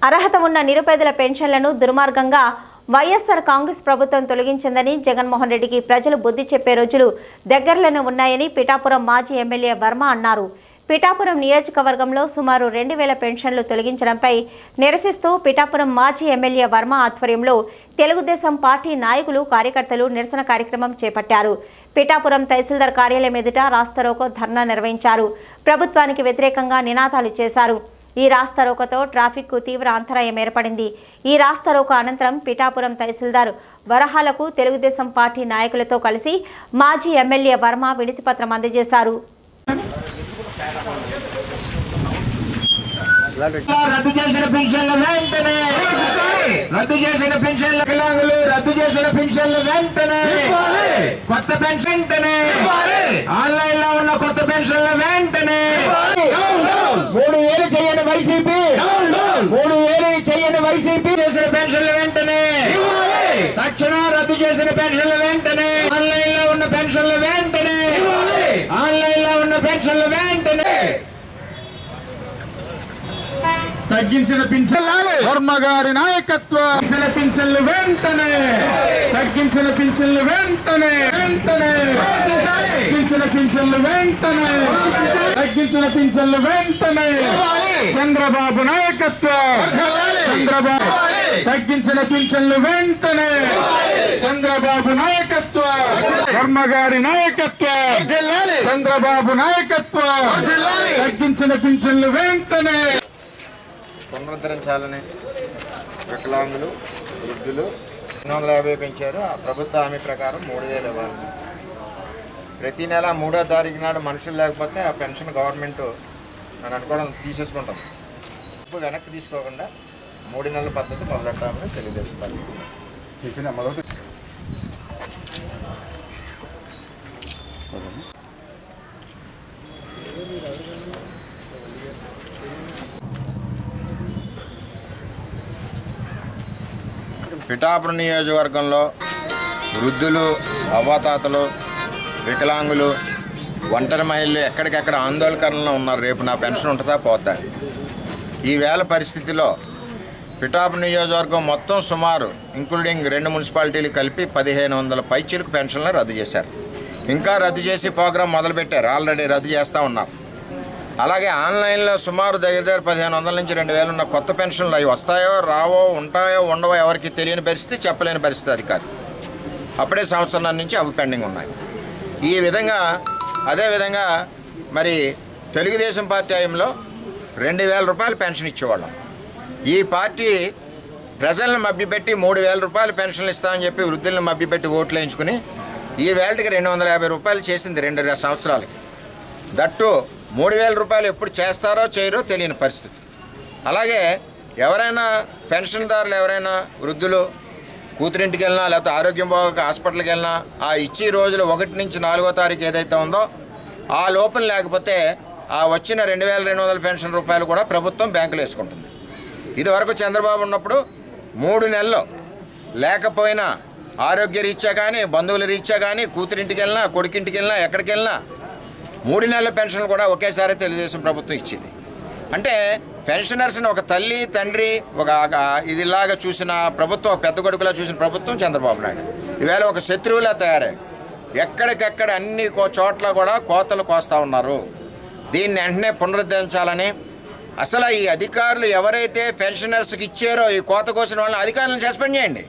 అర్హత ఉన్న నిరుపేదల పెన్షన్లను దుర్మార్గంగా వైఎస్ఆర్ కాంగ్రెస్ ప్రభుత్వం తొలగించిందని జగన్మోహన్ రెడ్డికి ప్రజలు బుద్ధి చెప్పే రోజులు దగ్గరలోనే ఉన్నాయని పిఠాపురం మాజీ ఎమ్మెల్యే వర్మ అన్నారు పిఠాపురం నియోజకవర్గంలో సుమారు రెండు వేల పెన్షన్లు తొలగించడంపై నిరసిస్తూ పిఠాపురం మాజీ ఎమ్మెల్యే వర్మ ఆధ్వర్యంలో తెలుగుదేశం పార్టీ నాయకులు కార్యకర్తలు నిరసన కార్యక్రమం చేపట్టారు పిఠాపురం తహసీల్దార్ కార్యాలయం ఎదుట రాస్తారోకో ధర్నా నిర్వహించారు ప్రభుత్వానికి వ్యతిరేకంగా నినాదాలు చేశారు ఈ రాస్తారోకతో ట్రాఫిక్కు తీవ్ర అంతరాయం ఏర్పడింది ఈ రాస్తారోక అనంతరం పిఠాపురం తహసీల్దార్ వరహాలకు తెలుగుదేశం పార్టీ నాయకులతో కలిసి మాజీ ఎమ్మెల్యే వర్మ వినతిపత్రం అందజేశారు రద్దు చేసిన పెన్షన్ల వెంటనే రద్దు చేసిన పెన్షన్ల వికలాంగులు రద్దు చేసిన పెన్షన్ల వెంటనే కొత్త పెన్షన్ వెంటనే ఆన్లైన్ లో ఉన్న కొత్త పెన్షన్ల వెంటనే మూడు వేలు చేయని వైసీపీ మూడు వేలు చేయని వైసీపీ చేసిన పెన్షన్ల వెంటనే తక్షణం రద్దు చేసిన పెన్షన్ల వెంటనే ఆన్లైన్ లో ఉన్న పెన్షన్ల వెంటనే ఆన్లైన్ లో ఉన్న పెన్షన్ల వెంటనే తగ్గించిన పింఛన్లు వర్మ గారి నాయకత్వం తగ్గించిన పింఛన్లు వెంటనే తగ్గించిన పింఛన్లు వెంటనే వెంటనే తగ్గించిన పింఛన్లు వెంటనే తగ్గించిన పింఛన్లు వెంటనే చంద్రబాబు నాయకత్వం చంద్రబాబు తగ్గించిన పింఛన్లు వెంటనే చంద్రబాబు నాయకత్వం వర్మ గారి నాయకత్వం చంద్రబాబు నాయకత్వం తగ్గించిన పింఛన్లు వెంటనే పునరుద్ధరించాలని వికలాంగులు వృద్ధులు రెండు వందల యాభై పెంచారు ఆ ప్రభుత్వ హామీ ప్రకారం మూడు వేలు ఇవ్వాలి ప్రతి నెల మూడో తారీఖు నాడు మనుషులు లేకపోతే ఆ పెన్షన్ గవర్నమెంట్ అని అనుకోవడం తీసేసుకుంటాం ఇప్పుడు వెనక్కి తీసుకోకుండా మూడు నెలల పద్ధతి మొదలెట్టాలని తెలుగుదేశం పార్టీ పిఠాపురం నియోజకవర్గంలో వృద్ధులు అవ్వాతాతలు వికలాంగులు ఒంటరి మహిళలు ఎక్కడికెక్కడ ఆందోళనలో ఉన్నారు రేపు నా పెన్షన్ ఉంటుందా పోతా ఈ వేళ పరిస్థితిలో పిఠాపురం నియోజకవర్గం మొత్తం సుమారు ఇంక్లూడింగ్ రెండు మున్సిపాలిటీలు కలిపి పదిహేను వందల పైచీలకు పెన్షన్లు రద్దు చేశారు ఇంకా రద్దు చేసి ప్రోగ్రాం మొదలుపెట్టారు ఆల్రెడీ రద్దు చేస్తూ ఉన్నారు అలాగే ఆన్లైన్లో సుమారు దగ్గర దగ్గర పదిహేను వందల నుంచి రెండు వేలు ఉన్న కొత్త పెన్షన్లు అవి వస్తాయో రావో ఉంటాయో ఉండవో ఎవరికి తెలియని పరిస్థితి చెప్పలేని పరిస్థితి అది కాదు అప్పుడే సంవత్సరం నుంచి అవి పెండింగ్ ఉన్నాయి ఈ విధంగా అదేవిధంగా మరి తెలుగుదేశం పార్టీ టైంలో రెండు వేల రూపాయలు పెన్షన్ ఇచ్చేవాళ్ళం ఈ పార్టీ ప్రజలను మభ్యపెట్టి మూడు వేల రూపాయలు పెన్షన్లు ఇస్తామని చెప్పి వృద్ధులను మభ్యపెట్టి ఓట్లు వేయించుకుని ఈ వేళకి రెండు వందల యాభై రూపాయలు చేసింది రెండు సంవత్సరాలకి దట్టు మూడు వేల రూపాయలు ఎప్పుడు చేస్తారో చేయరో తెలియని పరిస్థితి అలాగే ఎవరైనా పెన్షన్దారులు ఎవరైనా వృద్ధులు కూతురింటికి వెళ్ళినా లేకపోతే ఆరోగ్యం బాగోక హాస్పిటల్కి వెళ్ళినా ఆ ఇచ్చి రోజులు ఒకటి నుంచి నాలుగో తారీఖు ఏదైతే ఉందో ఆ లోపం లేకపోతే ఆ వచ్చిన రెండు వేల రెండు వందల పెన్షన్ రూపాయలు కూడా ప్రభుత్వం బ్యాంకులో వేసుకుంటుంది ఇదివరకు చంద్రబాబు ఉన్నప్పుడు మూడు నెలలు లేకపోయినా ఆరోగ్య రీత్యా కానీ బంధువుల రీత్యా కానీ కూతురింటికి వెళ్ళినా కొడుకింటికి వెళ్ళినా ఎక్కడికి వెళ్ళినా మూడు నెలల పెన్షన్ కూడా ఒకేసారి తెలుగుదేశం ప్రభుత్వం ఇచ్చింది అంటే పెన్షనర్స్ని ఒక తల్లి తండ్రి ఒక ఒక ఇదిలాగా చూసిన ప్రభుత్వం ఒక పెద్ద కొడుకులా చూసిన ప్రభుత్వం చంద్రబాబు నాయుడు ఈవేళ ఒక శత్రువులా తయారయ్యాడు ఎక్కడికెక్కడ అన్ని కో- చోట్ల కూడా కోతలు కోస్తా ఉన్నారు దీన్ని వెంటనే పునరుద్ధరించాలని అసలు ఈ అధికారులు ఎవరైతే పెన్షనర్స్కి ఇచ్చారో ఈ కోత కోసిన వాళ్ళని అధికారులను సస్పెండ్ చేయండి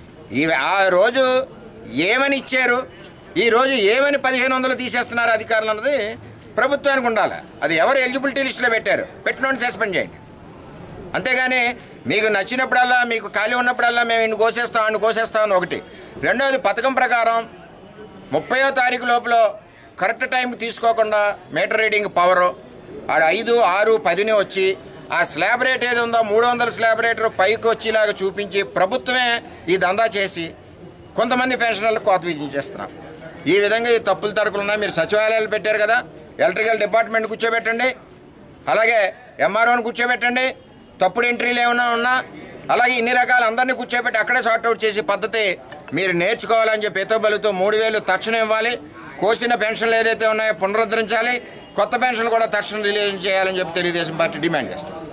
ఈ ఆ రోజు ఏమని ఇచ్చారు ఈ రోజు ఏమని పదిహేను వందలు తీసేస్తున్నారు అధికారులు అన్నది ప్రభుత్వానికి ఉండాలి అది ఎవరు ఎలిజిబిలిటీ లిస్టులో పెట్టారు పెట్టినోడిని సస్పెండ్ చేయండి అంతేగాని మీకు నచ్చినప్పుడల్లా మీకు ఖాళీ ఉన్నప్పుడల్లా మేము ఇన్ని కోసేస్తాం అన్ని కోసేస్తాం అని ఒకటి రెండవది పథకం ప్రకారం ముప్పయో తారీఖు లోపల కరెక్ట్ టైంకి తీసుకోకుండా మీటర్ రీడింగ్ పవరు ఆడ ఐదు ఆరు పదిని వచ్చి ఆ స్లాబ్ రేట్ ఏది ఉందో మూడు వందల స్లాబ్ రేట్ పైకి వచ్చేలాగా చూపించి ప్రభుత్వమే ఈ దందా చేసి కొంతమంది పెన్షనర్లకు కోత విధించేస్తున్నారు ఈ విధంగా ఈ తప్పులు తడుకులు ఉన్నాయి మీరు సచివాలయాలు పెట్టారు కదా ఎలక్ట్రికల్ డిపార్ట్మెంట్ కూర్చోబెట్టండి అలాగే ఎంఆర్ఓని కూర్చోబెట్టండి తప్పుడు ఎంట్రీలు ఏమైనా ఉన్నా అలాగే ఇన్ని రకాల అందరినీ కూర్చోబెట్టి అక్కడే సార్ట్అవుట్ చేసే పద్ధతి మీరు నేర్చుకోవాలని చెప్పి ఎతోబలుతో మూడు వేలు తక్షణం ఇవ్వాలి కోసిన పెన్షన్లు ఏదైతే ఉన్నాయో పునరుద్ధరించాలి కొత్త పెన్షన్ కూడా తక్షణం రిలీజ్ చేయాలని చెప్పి తెలుగుదేశం పార్టీ డిమాండ్ చేస్తుంది